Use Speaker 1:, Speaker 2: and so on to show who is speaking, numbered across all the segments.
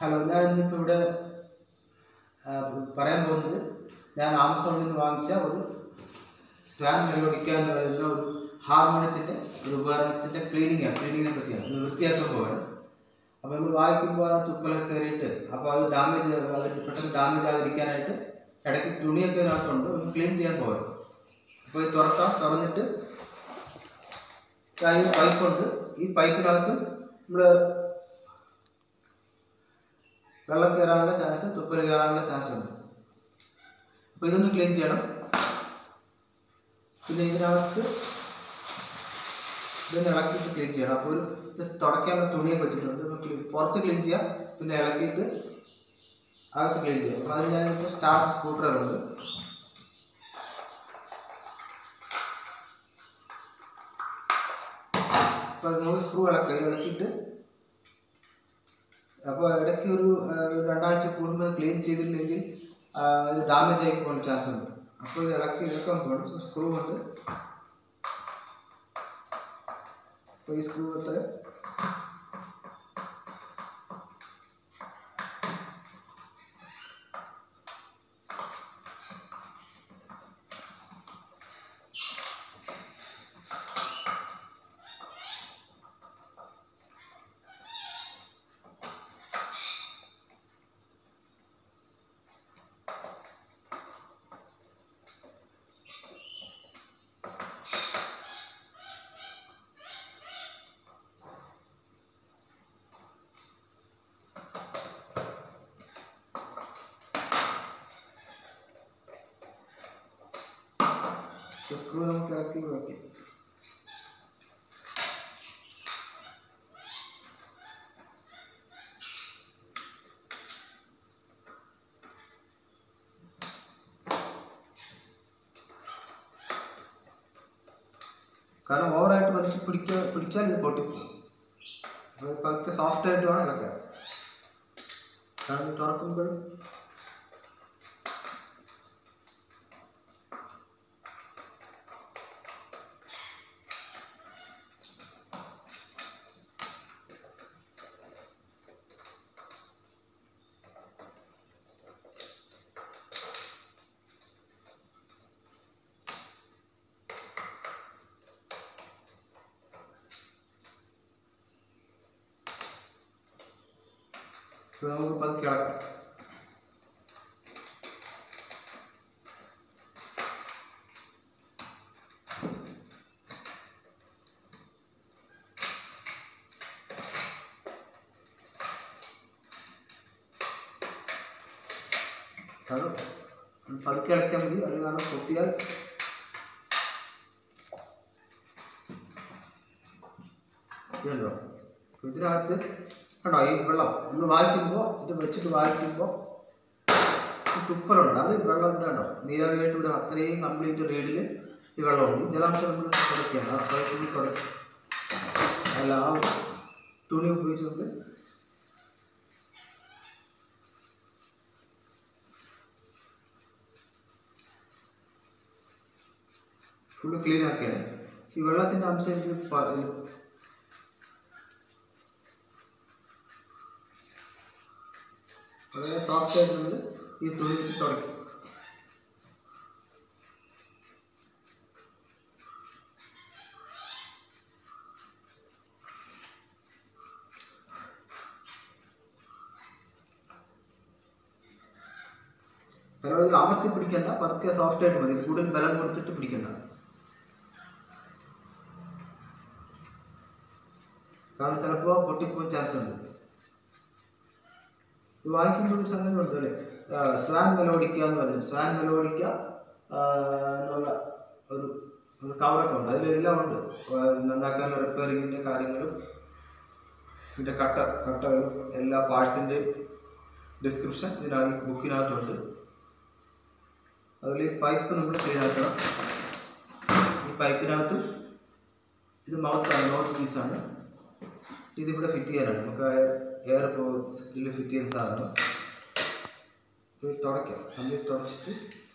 Speaker 1: hello ഞാൻ ഇന്നിപ്പോൾ ഇവിടെ ആ, പറയാൻ പോകുന്നത് ഞാൻ ആമസോണിൽ നിന്ന് വാങ്ങിച്ച ഒരു സ്വാൻ മെലോഡിക്ക എന്ന് പറയുന്ന ഒരു ഹാർമോണിയത്തിൻ്റെ ഒരു ഉപകരണത്തിൻ്റെ ക്ലീനിങ്ങാണ് ക്ലീനിങ്ങിനെ പറ്റിയാണ് ഇത് വൃത്തിയാക്കാൻ പോവാണ് അപ്പോൾ നമ്മൾ വായിക്കുമ്പോൾ ആ തുപ്പലൊക്കെ കയറിയിട്ട് അപ്പോൾ അത് ഡാമേജ് അത് പെട്ടെന്ന് ഡാമേജ് ആകാതിരിക്കാനായിട്ട് ഇടയ്ക്ക് തുണിയൊക്കെ ഇതിനകത്തുണ്ട് ഒന്ന് ക്ലീൻ ചെയ്യാൻ പോവാണ് അപ്പോൾ ഇത് തുറക്കാം തുറന്നിട്ട് ഈ പൈപ്പുണ്ട് ഈ പൈപ്പിനകത്ത് നമ്മൾ വെള്ളം കയറാനുള്ള ചാൻസ് തുപ്പൽ കയറാനുള്ള ചാൻസ് ഉണ്ട് അപ്പോൾ ഇതൊന്ന് ക്ലീൻ ചെയ്യണം പിന്നെ ഇതിനകത്ത് ഇതൊന്ന് ഇളക്കിയിട്ട് ക്ലീൻ ചെയ്യണം അപ്പോൾ ഒരു ഇത് തുടയ്ക്കാനുള്ള തുണിയൊക്കെ വെച്ചിട്ടുണ്ട് അപ്പോൾ ക്ലീൻ പുറത്ത് ക്ലീൻ ചെയ്യാം പിന്നെ ഇളക്കിയിട്ട് അകത്ത് ക്ലീൻ ചെയ്യാം അപ്പോൾ അതിന് ഞാനിപ്പോൾ സ്റ്റാർ സ്കൂട്ടർ ഉണ്ട് അപ്പോൾ അത് നമുക്ക് സ്ക്രൂ ഇളക്കാം ഇളക്കിയിട്ട് അപ്പോൾ ഇടയ്ക്ക് ഒരു ആ, ഒരു രണ്ടാഴ്ച കൂടുമ്പോൾ ക്ലീൻ ചെയ്തില്ലെങ്കിൽ ആ, ഇത് ഡാമേജ് ആയി പോകാൻ ചാൻസ് ഉണ്ട് അപ്പോൾ ഇത് ഇളക്കി ഇളക്കാൻ പോകണം സ്ക്രൂ കൊണ്ട് അപ്പോൾ ഈ സ്ക്രൂ അത്ര സ്ക്രൂ നമുക്ക് ഇളക്കി വയ്ക്കാം കാരണം ഓവറായിട്ട് വലിച്ച് പിടിക്കുക പിടിച്ചാൽ ഇത് പൊട്ടിപ്പോകും അപ്പോൾ പതുക്കെ സോഫ്റ്റ് ആയിട്ട് വേണം ഇളക്കാൻ കാരണം ഇത് തുറക്കുമ്പോഴും ഇപ്പോൾ നമുക്ക് പതുക്കെ ഇളക്കാം അത് പതുക്കെ ഇളക്കാൻ മതി അത് കാരണം പൊട്ടിയാൽ ഇതുണ്ടോ അപ്പോൾ ഇതിനകത്ത് കണ്ടോ ഈ വെള്ളം നമ്മൾ വായിക്കുമ്പോൾ ഇത് വെച്ചിട്ട് വായിക്കുമ്പോൾ ഈ തുപ്പലുണ്ട് അത് വെള്ളം ഇവിടെ കണ്ടോ നീരാവിയായിട്ട് ഇവിടെ അത്രയും കംപ്ലീറ്റ് റീഡിൽ ഈ വെള്ളമുണ്ട് ഈ ജലാംശം നമ്മൾ തുടയ്ക്കുകയാണ് ആ പൈപ്പിൽ തുടയ്ക്കും അല്ല ആ തുണി ഉപയോഗിച്ചുകൊണ്ട് ഫുള്ള് ക്ലീൻ ആക്കിയാണ് ഈ വെള്ളത്തിൻ്റെ അംശം എനിക്ക് പ- ഇത് വളരെ സോഫ്റ്റ് ആയിട്ടുള്ളത് ഈ തുണി വെച്ച് തുടയ്ക്കും പരമാവധി അമർത്തി പിടിക്കണ്ട പതുക്കെ സോഫ്റ്റ് ആയിട്ട് മതി കൂടുതൽ ബലം കൊടുത്തിട്ട് പിടിക്കണ്ട കാരണം ചിലപ്പോൾ പൊട്ടിപ്പോകാൻ ചാൻസ് ഉണ്ട് ഇത് വാങ്ങിക്കുമ്പോൾ ഒരു സംഗതി ഉണ്ട് അല്ലേ ആ, സ്വാൻ മെലോഡിക്ക എന്ന് പറഞ്ഞു സ്വാൻ മെലോഡിക്ക ആ, എന്നുള്ള ഒരു ഒരു കവറൊക്കെ ഉണ്ട് അതിലെല്ലാം ഉണ്ട് ആ, നന്നാക്കാനുള്ള റിപ്പയറിങ്ങിൻ്റെ കാര്യങ്ങളും ഇതിൻ്റെ കട്ട കട്ടകളും എല്ലാ പാർട്സിൻ്റെ ഡിസ്ക്രിപ്ഷൻ ഇതിനകത്ത് ബുക്കിനകത്തുണ്ട് അതിൽ ഈ പൈപ്പ് നമ്മൾ ക്ലീൻ ആക്കണം ഈ പൈപ്പിനകത്ത് ഇത് മൗത്താണ് മൗത്ത് പീസാണ് ഇതിവിടെ ഫിറ്റ് ചെയ്യാനാണ് നമുക്ക് എയർ എയർ ഇപ്പോൾ ഇതിൽ ഫിറ്റ് ചെയ്യുന്ന സാധനം ഇത് തുടയ്ക്കാം കംപ്ലീറ്റ് തുടച്ചിട്ട്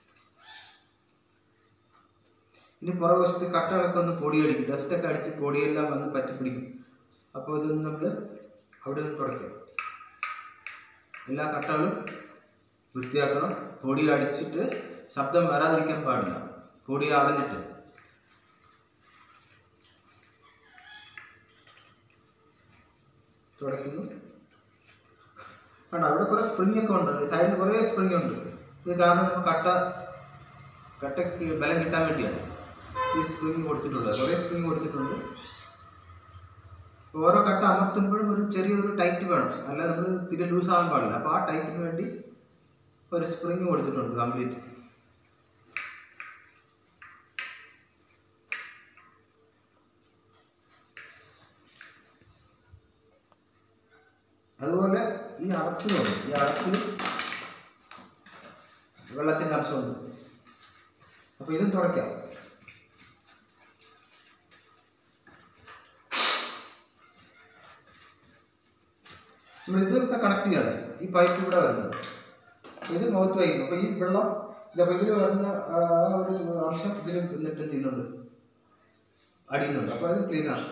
Speaker 1: ഇനി പുറകുവശത്ത് കട്ടകളൊക്കെ ഒന്ന് പൊടിയടിക്കും ഡസ്റ്റൊക്കെ അടിച്ച് പൊടിയെല്ലാം വന്ന് പറ്റി പിടിക്കും അപ്പോൾ ഇതൊന്ന് നമ്മൾ അവിടെ നിന്ന് തുടയ്ക്കാം എല്ലാ കട്ടകളും വൃത്തിയാക്കണം പൊടി അടിച്ചിട്ട് ശബ്ദം വരാതിരിക്കാൻ പാടില്ല പൊടി അടഞ്ഞിട്ട് തുടയ്ക്കുന്നു കണ്ടോ അവിടെ കുറേ സ്പ്രിംഗ് ഒക്കെ ഉണ്ട് സൈഡിൽ കുറേ സ്പ്രിംഗ് ഉണ്ട് ഇത് കാരണം നമ്മൾ കട്ട കട്ടയ്ക്ക് ബലം കിട്ടാൻ വേണ്ടിയാണ് ഈ സ്പ്രിംഗ് കൊടുത്തിട്ടുള്ളത് കുറേ സ്പ്രിംഗ് കൊടുത്തിട്ടുണ്ട് ഓരോ കട്ട അമർത്തുമ്പോഴും ഒരു ചെറിയൊരു ടൈറ്റ് വേണം അല്ലാതെ നമ്മൾ തീരെ ലൂസ് ആവാൻ പാടില്ല അപ്പോൾ ആ ടൈറ്റിന് വേണ്ടി ഒരു സ്പ്രിങ് കൊടുത്തിട്ടുണ്ട് കംപ്ലീറ്റ് അതുപോലെ ഈ അടപ്പിലുണ്ട് ഈ അടപ്പിൽ വെള്ളത്തിൻ്റെ അംശമുണ്ട് അപ്പോൾ ഇതും തുടയ്ക്കാം നമ്മൾ ഇതൊക്കെ കണക്ട് ചെയ്യാണ് ഈ പൈപ്പ് ഇവിടെ വരുന്നത് ഇത് മുഖത്ത് വയ്ക്കും അപ്പോൾ ഈ വെള്ളം ഇതപ്പോൾ ഇതിൽ വരുന്ന ആ ഒരു അംശം ഇതിൽ നിന്നിട്ട് തിന്നുണ്ട് അടിയുന്നുണ്ട് അപ്പോൾ അത് ക്ലീൻ ആണ്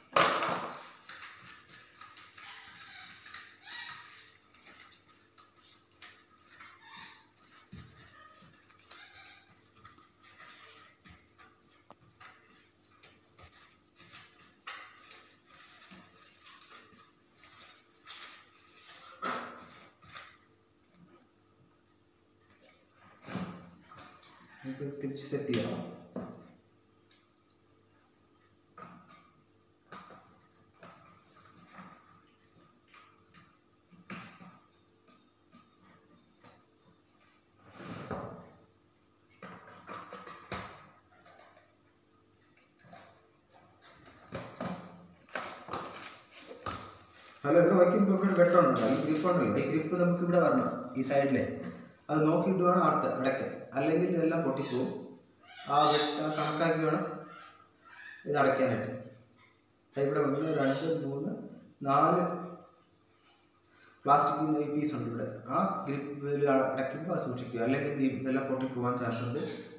Speaker 1: നമുക്ക് തിരിച്ച് സെറ്റ് ചെയ്യാം അല്ല ഇവിടെ വയ്ക്കുമ്പോൾ ഇവിടെ ഒരു വെട്ടമുണ്ടല്ലോ ഈ ഗ്രിപ്പ് ഉണ്ടല്ലോ ഈ ഗ്രിപ്പ് നമുക്ക് ഇവിടെ വരണം ഈ സൈഡിലെ അത് നോക്കിയിട്ട് വേണം അടുത്ത് അടയ്ക്കാൻ അല്ലെങ്കിൽ ഇതെല്ലാം പൊട്ടിപ്പോവും ആ വെട്ട കണക്കാക്കി വേണം ഇത് അടയ്ക്കാനായിട്ട് അത് ഇവിടെ ഒന്ന് രണ്ട് മൂന്ന് നാല് പ്ലാസ്റ്റിക് ഈ പീസ് ഉണ്ട് ഇവിടെ ആ ഗ്രിപ്പിൽ അടയ്ക്കുമ്പോൾ അത് സൂക്ഷിക്കുക അല്ലെങ്കിൽ ഇത് ഇതെല്ലാം പൊട്ടിപ്പോകാൻ ചാൻസ് ഉണ്ട്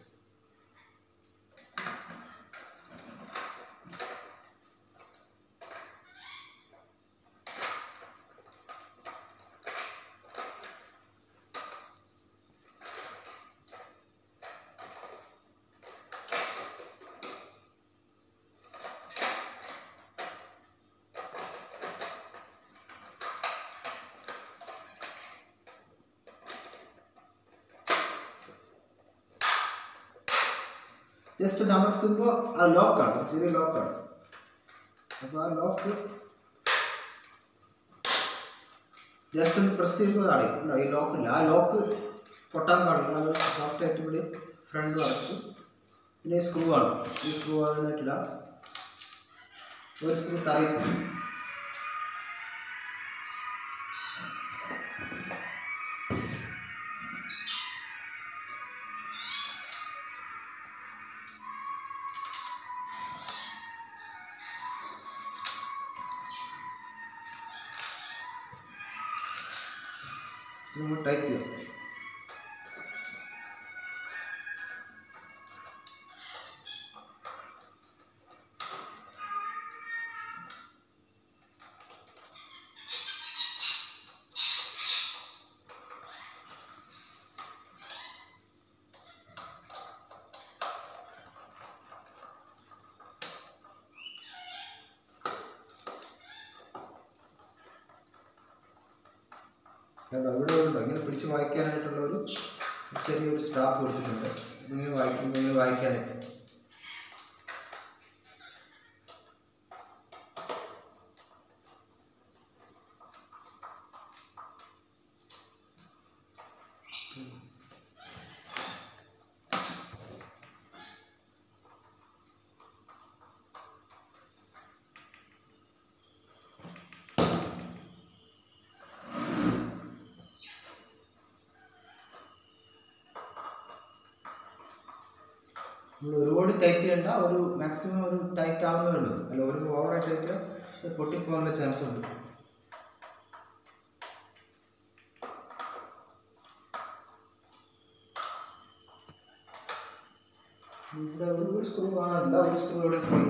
Speaker 1: ജസ്റ്റ് ഒന്ന് അമർത്തുമ്പോൾ അത് ലോക്കാണ് ചെറിയ ലോക്കാണ് അപ്പോൾ ആ ലോക്ക് ജസ്റ്റ് ഒന്ന് പ്രസ് ചെയ്യുമ്പോൾ അടയും ഉണ്ടോ ഈ ലോക്കില്ല ആ ലോക്ക് പൊട്ടാൻ പാടില്ല അത് സോഫ്റ്റ് ആയിട്ട് ഇവിടെ ഫ്രണ്ട് അടച്ചു പിന്നെ ഈ സ്ക്രൂ ആണ് ഈ സ്ക്രൂ ആണെന്നിട്ടിടാം ഒരു സ്ക്രൂ തറയും നമ്മൾ ടൈപ്പ് ചെയ്യാം കണ്ടോ ഇവിടെ ഉണ്ടോ ഇങ്ങനെ പിടിച്ച് വായിക്കാനായിട്ടുള്ള ഒരു ചെറിയൊരു സ്റ്റാഫ് കൊടുത്തിട്ടുണ്ട് ഇങ്ങനെ വായിക്കുമ്പോൾ ഇങ്ങനെ വായിക്കാനായിട്ട് നമ്മൾ ഒരുപാട് ടൈറ്റ് ചെയ്യണ്ട ഒരു മാക്സിമം ഒരു ടൈറ്റ് ആവുന്നേ ഉള്ളൂ അല്ല ഒരു ഓവറായിട്ട് ടൈറ്റ് പൊട്ടിപ്പോകാനുള്ള ചാൻസ് ഉണ്ട് ഇവിടെ ഒരു ഒരു സ്ക്രൂ കാണാനില്ല ഒരു സ്ക്രൂ ഇവിടെ പോയി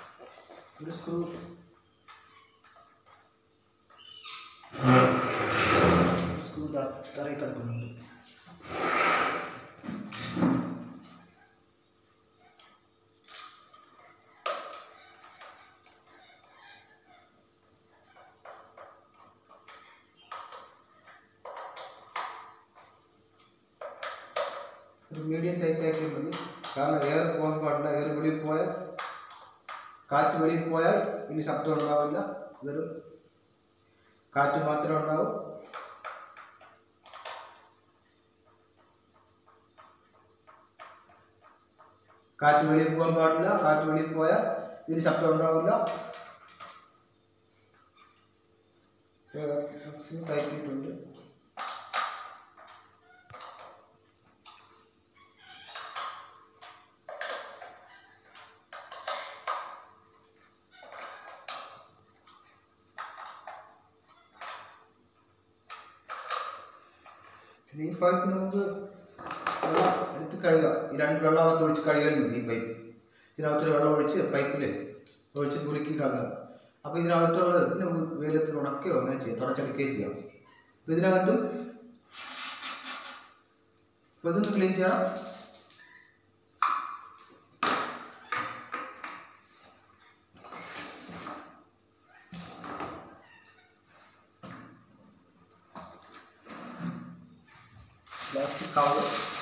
Speaker 1: ഒരു സ്ക്രൂ തറയിൽ കിടക്കുന്നുണ്ട് ഒരു മീഡിയം ടൈറ്റ് ആക്കിയാൽ മതി കാരണം എയർ പോകാൻ പാടില്ല എയർ വെളിയിൽ പോയാൽ കാറ്റ് വെളിയിൽ പോയാൽ ഇനി ശബ്ദം ഉണ്ടാവില്ല ഇതൊരു കാറ്റ് മാത്രമേ ഉണ്ടാവൂ കാറ്റ് വെളിയിൽ പോകാൻ പാടില്ല കാറ്റ് വെളിയിൽ പോയാൽ ഇതിന് ശബ്ദം ഉണ്ടാവില്ല ടൈറ്റിട്ടുണ്ട് പിന്നെ ഈ പൈപ്പ് നമുക്ക് വെള്ളം എടുത്ത് കഴുകാം ഈ രണ്ട് വെള്ളമൊക്കെ ഒഴിച്ച് കഴുകാൻ മതി ഈ പൈപ്പ് ഇതിനകത്തൊരു വെള്ളം ഒഴിച്ച് പൈപ്പിൽ ഒഴിച്ച് കുലുക്കി കളയാം അപ്പോൾ ഇതിനകത്തുള്ള പിന്നെ വെയിലത്തിൽ ഉണക്കുകയോ അങ്ങനെ ചെയ്യാം തുടച്ചെടുക്കുകയും ചെയ്യാം അപ്പോൾ ഇതിനകത്തും അപ്പോൾ ഇതൊന്ന് ക്ലീൻ ചെയ്യണം പ്ലാസ്റ്റിക് കവർ